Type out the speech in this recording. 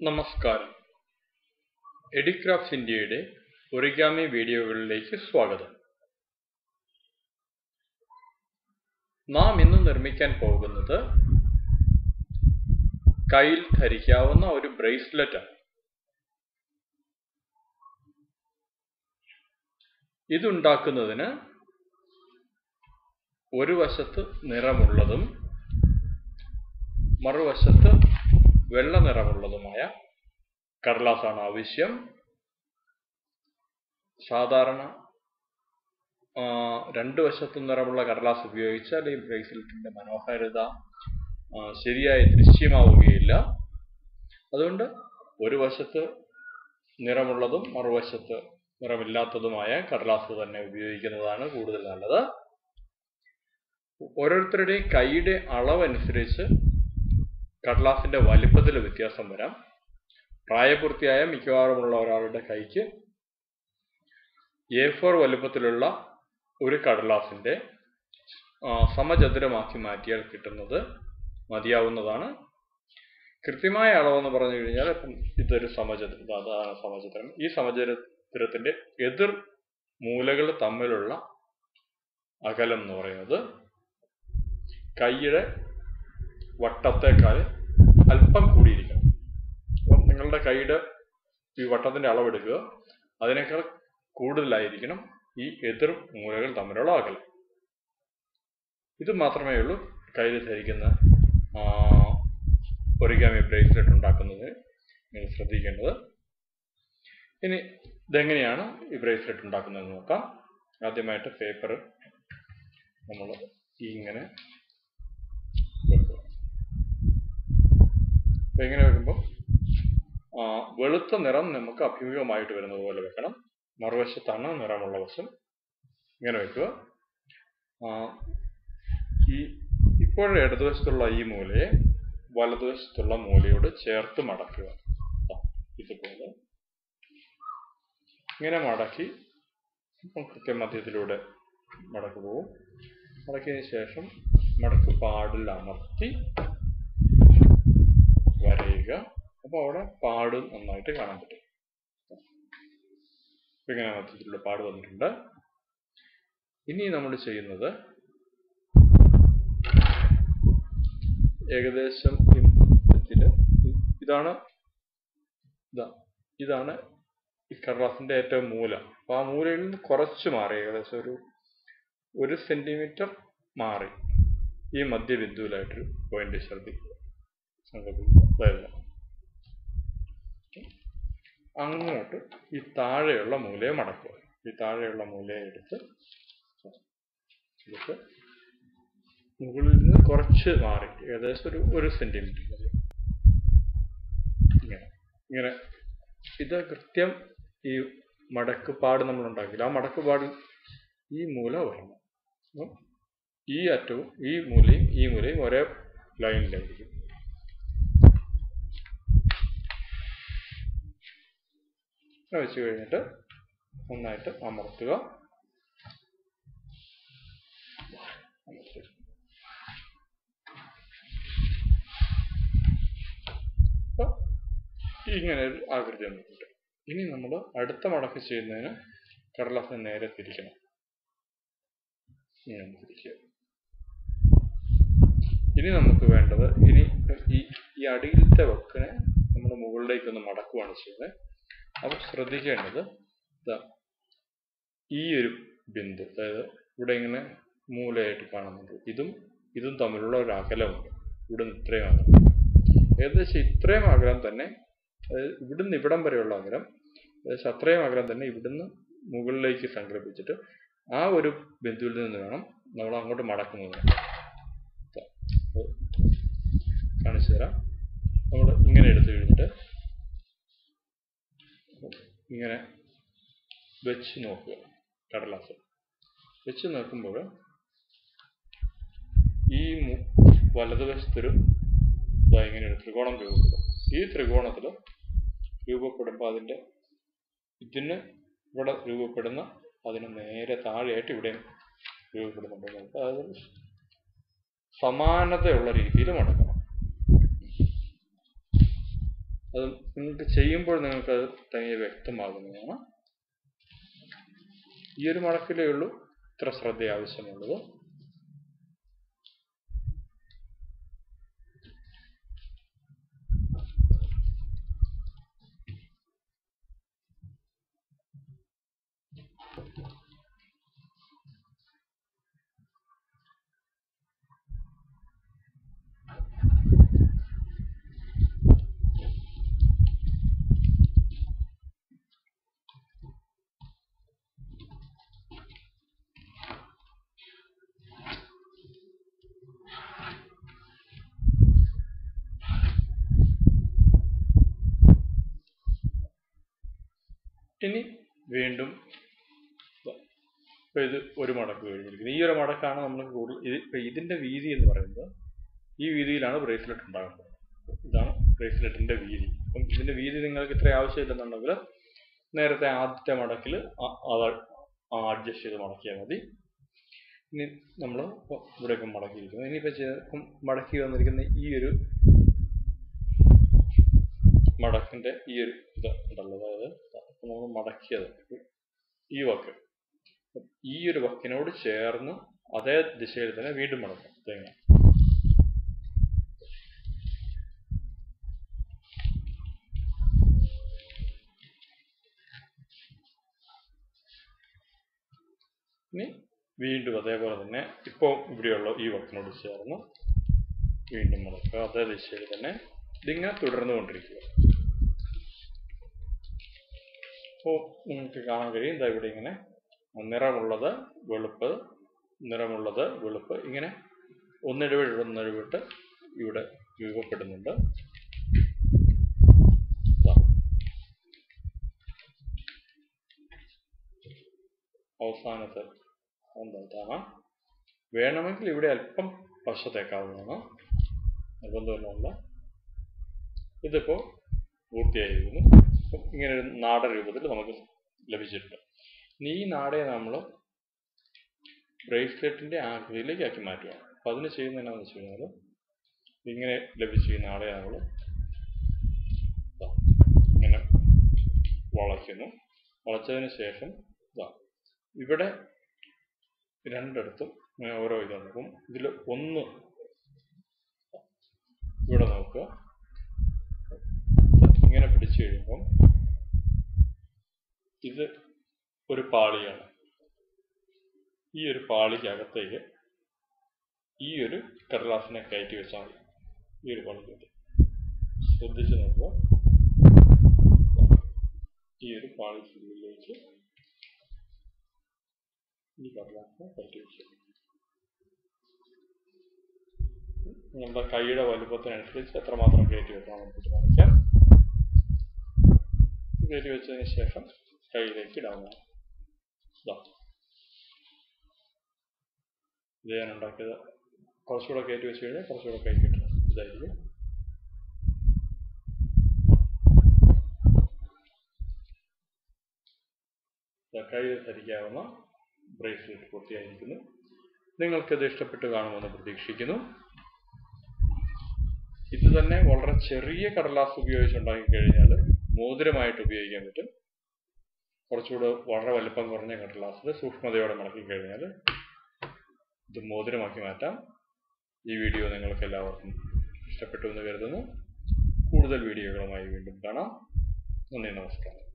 നമസ്കാരം എഡിക്രാഫ്റ്റ്സ് ഇന്ത്യയുടെ ഒറിഗാമി വീഡിയോകളിലേക്ക് സ്വാഗതം നാം ഇന്ന് നിർമ്മിക്കാൻ പോകുന്നത് കയ്യിൽ ധരിക്കാവുന്ന ഒരു ബ്രേസ്ലെറ്റ് ആണ് ഇതുണ്ടാക്കുന്നതിന് ഒരു വശത്ത് നിറമുള്ളതും മറുവശത്ത് വെള്ള നിറമുള്ളതുമായ കടലാസാണ് ആവശ്യം സാധാരണ ആ, രണ്ട് വശത്തും നിറമുള്ള കടലാസ് ഉപയോഗിച്ചാൽ ഈ ബ്രേസ്ലെറ്റിന്റെ മനോഹാരിത ആ, ശരിയായി ദൃശ്യമാവുകയില്ല അതുകൊണ്ട് ഒരു വശത്ത് നിറമുള്ളതും മറുവശത്ത് നിറമില്ലാത്തതുമായ കടലാസ് തന്നെ ഉപയോഗിക്കുന്നതാണ് കൂടുതൽ നല്ലത് ഓരോരുത്തരുടെയും കൈയുടെ അളവനുസരിച്ച് കടലാസിന്റെ വലിപ്പത്തിൽ വ്യത്യാസം വരാം പ്രായപൂർത്തിയായ മിക്കവാറുമുള്ള ഒരാളുടെ കൈക്ക് എ ഫോർ വലുപ്പത്തിലുള്ള ഒരു കടലാസിന്റെ ആ, സമചതുരമാക്കി മാറ്റിയാൽ കിട്ടുന്നത് മതിയാവുന്നതാണ് കൃത്യമായ അളവെന്ന് പറഞ്ഞു കഴിഞ്ഞാൽ ഇപ്പം ഇതൊരു സമചതുരം അതാണ് സമചതുരം ഈ സമചതുരത്തിന്റെ എതിർ മൂലകൾ തമ്മിലുള്ള അകലം എന്ന് പറയുന്നത് കൈയുടെ വട്ടത്തേക്കാൾ അല്പം കൂടിയിരിക്കണം അപ്പം നിങ്ങളുടെ കൈയുടെ ഈ വട്ടത്തിന്റെ അളവെടുക്കുക അതിനേക്കാൾ കൂടുതലായിരിക്കണം ഈ എതിർ മൂലകൾ തമ്മിലുള്ള അകലം ഇത് മാത്രമേ ഉള്ളൂ കയ്യിൽ ധരിക്കുന്ന ഒറിഗാമി ബ്രേസ്ലെറ്റ് ഉണ്ടാക്കുന്നതിന് നിങ്ങൾ ശ്രദ്ധിക്കേണ്ടത് ഇനി ഇതെങ്ങനെയാണ് ഈ ബ്രേസ്ലെറ്റ് ഉണ്ടാക്കുന്നതെന്ന് നോക്കാം ആദ്യമായിട്ട് പേപ്പർ നമ്മൾ ഇങ്ങനെ വെക്കുക അപ്പൊ ഇങ്ങനെ വെക്കുമ്പോൾ ആ, വെളുത്ത നിറം നമുക്ക് അഭിമുഖമായിട്ട് വരുന്നത് പോലെ വെക്കണം മറുവശത്താണ് നിറമുള്ള വശം ഇങ്ങനെ വെക്കുക ആ, ഈ ഇപ്പോഴും ഇടതുവശത്തുള്ള ഈ മൂലയെ വലതുവശത്തുള്ള മൂലയോട് ചേർത്ത് മടക്കുക ദാ, ഇതുപോലെ ഇങ്ങനെ മടക്കി ഇപ്പം കൃത്യമധ്യത്തിലൂടെ മടക്ക് പോവും മടക്കിയതിന് ശേഷം മടക്ക് പാടിൽ അമർത്തി വരയുക അപ്പോൾ അവിടെ പാട് നന്നായിട്ട് കാണാൻ പറ്റും ഇപ്പൊ ഇങ്ങനെ മധ്യത്തിലുള്ള പാട് വന്നിട്ടുണ്ട് ഇനി നമ്മൾ ചെയ്യുന്നത് ഏകദേശം ഈ മധ്യത്തില് ഇ- ഇതാണ് ഇതാ ഇതാണ് ഈ കടലാസിന്റെ ഏറ്റവും മൂല അപ്പൊ ആ മൂലയിൽ നിന്ന് കുറച്ച് മാറി ഏകദേശം ഒരു ഒരു സെന്റിമീറ്റർ മാറി ഈ മധ്യബിന്ദുവിലായിട്ടൊരു പോയിന്റ് ശ്രദ്ധിക്കുക സങ്കല്പിക്കുക അതായത് അങ്ങോട്ട് ഈ താഴെയുള്ള മൂലയെ മടക്കുക ഈ താഴെയുള്ള മൂലയെ എടുത്ത് എടുത്ത് മുകളിൽ നിന്ന് കുറച്ച് മാറി ഏകദേശം ഒരു ഒരു സെന്റിമീറ്റർ മതി ഇങ്ങനെ ഇങ്ങനെ ഇത് കൃത്യം ഈ മടക്കുപാട് നമ്മൾ ഉണ്ടാക്കില്ല ആ മടക്കുപാടിൽ ഈ മൂല വരണം അപ്പം ഈ അറ്റവും ഈ മൂലയും ഈ മൂലയും ഒരേ ലൈനിലായിരിക്കും ഇങ്ങനെ വെച്ച് കഴിഞ്ഞിട്ട് നന്നായിട്ട് അമർത്തുക അമർത്തി. അപ്പൊ ഇങ്ങനെ ഒരു ആകൃതി വന്നിട്ടുണ്ട് ഇനി നമ്മൾ അടുത്ത മടക്ക് ചെയ്യുന്നതിന് കടലാസിനെ നേരെ തിരിക്കണം ഇങ്ങനെ തിരിക്കുക ഇനി നമുക്ക് വേണ്ടത് ഇനി ഈ ഈ അടിയിലത്തെ വക്കിനെ നമ്മൾ മുകളിലേക്കൊന്ന് മടക്കുവാണ് ചെയ്യുന്നത് അപ്പോൾ ശ്രദ്ധിക്കേണ്ടത് ഇതാ ഈ ഒരു ബിന്ദു അതായത് ഇവിടെ ഇങ്ങനെ മൂലയായിട്ട് കാണുന്നുണ്ട് ഇതും ഇതും തമ്മിലുള്ള ഒരു അകലമുണ്ട് ഇവിടെ നിന്ന് ഇത്രയും അകലം ഏകദേശം ഇത്രയും അകലം തന്നെ അതായത് ഇവിടുന്ന് ഇവിടം വരെയുള്ള അകലം ഏകദേശം അത്രയും അകലം തന്നെ ഇവിടുന്ന് മുകളിലേക്ക് സങ്കല്പിച്ചിട്ട് ആ ഒരു ബിന്ദുവിൽ നിന്ന് വേണം നമ്മൾ അങ്ങോട്ട് മടക്കുന്നത് ഇതാ. അത് കാണിച്ചു തരാം നമ്മൾ ഇങ്ങനെ എടുത്തു കഴിഞ്ഞിട്ട് ഇങ്ങനെ വെച്ച് നോക്കുക കടലാസ് വെച്ച് നോക്കുമ്പോൾ ഈ മു- വലതുവശത്തൊരു ഇതാ ഇങ്ങനെ ഒരു ത്രികോണം രൂപപ്പെടും ഈ ത്രികോണത്തിൽ രൂപപ്പെടുമ്പോൾ അതിൻ്റെ ഇതിന് ഇവിടെ രൂപപ്പെടുന്ന അതിന് നേരെ താഴെയായിട്ട് ഇവിടെയും രൂപപ്പെടുന്നുണ്ട് നമുക്ക് അതായത് സമാനതയുള്ള രീതിയിൽ മടക്കണം അത് നിങ്ങൾക്ക് ചെയ്യുമ്പോൾ നിങ്ങൾക്ക് അത് തനിയെ വ്യക്തമാകുന്നതാണ് ഈ ഒരു മടക്കിലേ ഉള്ളൂ ഇത്ര ശ്രദ്ധ ആവശ്യമുള്ളത് ഇനി വീണ്ടും ഇപ്പൊ ഇത് ഒരു മടക്ക് കഴിഞ്ഞിരിക്കുന്നത് ഈ ഒരു മടക്കാണ് നമ്മൾ കൂടുതൽ ഇത് ഇപ്പൊ ഇതിന്റെ വീതി എന്ന് പറയുന്നത് ഈ വീതിയിലാണ് ബ്രേസ്ലെറ്റ് ഉണ്ടാകുന്നത് ഇതാണ് ബ്രേസ്ലെറ്റിന്റെ വീതി അപ്പം ഇതിന്റെ വീതി നിങ്ങൾക്ക് ഇത്ര ആവശ്യമില്ലെന്നുണ്ടെങ്കിൽ നേരത്തെ ആദ്യത്തെ മടക്കിൽ അത് അഡ്ജസ്റ്റ് ചെയ്ത് മടക്കിയാൽ മതി ഇനി നമ്മൾ ഇവിടെയൊക്കെ മടക്കിയിരിക്കുന്നു ഇനിയിപ്പോൾ മടക്കി വന്നിരിക്കുന്ന ഈ ഒരു മടക്കിന്റെ ഈ ഒരു ഇത് ഉണ്ടല്ലോ അതായത് നമ്മൾ മടക്കിയത് ഈ വക്ക് ഈ ഒരു വക്കിനോട് ചേർന്ന് അതേ ദിശയിൽ തന്നെ വീണ്ടും മടക്കാം തേങ്ങ ഇനി വീണ്ടും അതേപോലെ തന്നെ ഇപ്പോൾ ഇവിടെയുള്ള ഈ വക്കിനോട് ചേർന്ന് വീണ്ടും മടക്കുക അതേ ദിശയിൽ തന്നെ ഇതിങ്ങനെ തുടർന്നു കൊണ്ടിരിക്കുക അപ്പോൾ നിങ്ങൾക്ക് കാണാൻ കഴിയും ഇതാ ഇവിടെ ഇങ്ങനെ നിറമുള്ളത് വെളുപ്പ് നിറമുള്ളത് വെളുപ്പ് ഇങ്ങനെ ഒന്നിടവിട്ട് ഒന്നിടവിട്ട് ഇവിടെ രൂപപ്പെടുന്നുണ്ട് അവസാനത്തെ എന്താണ് വേണമെങ്കിൽ ഇവിടെ അല്പം പശ തേക്കാവുന്നതാണ് നിർബന്ധമില്ല ഇതിപ്പോൾ പൂർത്തിയായിരിക്കുന്നു ഇങ്ങനെ ഒരു നാട രൂപത്തിൽ നമുക്ക് ലഭിച്ചിട്ടുണ്ട് ഇനി ഈ നാടയെ നമ്മൾ ബ്രേസ്ലെറ്റിന്റെ ആകൃതിയിലേക്ക് ആക്കി മാറ്റുക അപ്പം അതിന് ചെയ്യുന്നത് എന്താണെന്ന് വെച്ച് കഴിഞ്ഞാൽ ഇങ്ങനെ ലഭിച്ച ഈ നാടയെ നമ്മൾ ഇങ്ങനെ വളയ്ക്കുന്നു വളച്ചതിന് ശേഷം ഇതാ ഇവിടെ രണ്ടിടത്തും ഇങ്ങനെ ഓരോ ഇതുണ്ട് അപ്പം ഇതിൽ ഒന്ന് ഇവിടെ നോക്കുക ഇങ്ങനെ പിടിച്ചു കഴിയുമ്പം ഇത് ഒരു പാളിയാണ് ഈ ഒരു പാളിക്കകത്തേക്ക് ഈ ഒരു കടലാസിനെ കയറ്റി വെച്ചാൽ മതി ഈ ഒരു പാളിക്കകത്ത് ശ്രദ്ധിച്ച് നോക്കുക ഈ ഒരു പാളിക്കുള്ളിലേക്ക് ഈ കടലാസിനെ കയറ്റി വെച്ചു നമ്മുടെ കൈയുടെ വലുപ്പത്തിനനുസരിച്ച് എത്രമാത്രം കയറ്റി വെക്കണം നമുക്ക് തീരുമാനിക്കാം കയറ്റി വെച്ചതിന് ശേഷം കയ്യിലേക്ക് ഇടാവുന്നതാണ് ഇതാ ഇത് ഞാൻ ഉണ്ടാക്കിയത് കുറച്ചുകൂടെ കയറ്റി വെച്ച് കഴിഞ്ഞാൽ കുറച്ചുകൂടെ കൈ കിട്ടും ഇതായിരിക്കും കയ്യിൽ ധരിക്കാവുന്ന ബ്രേസ്ലെറ്റ് പൂർത്തിയായിരിക്കുന്നു നിങ്ങൾക്കത് ഇഷ്ടപ്പെട്ട് കാണുമെന്ന് പ്രതീക്ഷിക്കുന്നു ഇത് തന്നെ വളരെ ചെറിയ കടലാസ് ഉപയോഗിച്ചുണ്ടാക്കി കഴിഞ്ഞാൽ മോതിരമായിട്ട് ഉപയോഗിക്കാൻ പറ്റും കുറച്ചുകൂടെ വളരെ വലുപ്പം കുറഞ്ഞ കടലാസിൽ സൂക്ഷ്മതയോടെ മടക്കി കഴിഞ്ഞാൽ ഇത് മോതിരമാക്കി മാറ്റാം ഈ വീഡിയോ നിങ്ങൾക്ക് എല്ലാവർക്കും ഇഷ്ടപ്പെട്ടു എന്ന് കരുതുന്നു കൂടുതൽ വീഡിയോകളുമായി വീണ്ടും കാണാം നന്ദി നമസ്കാരം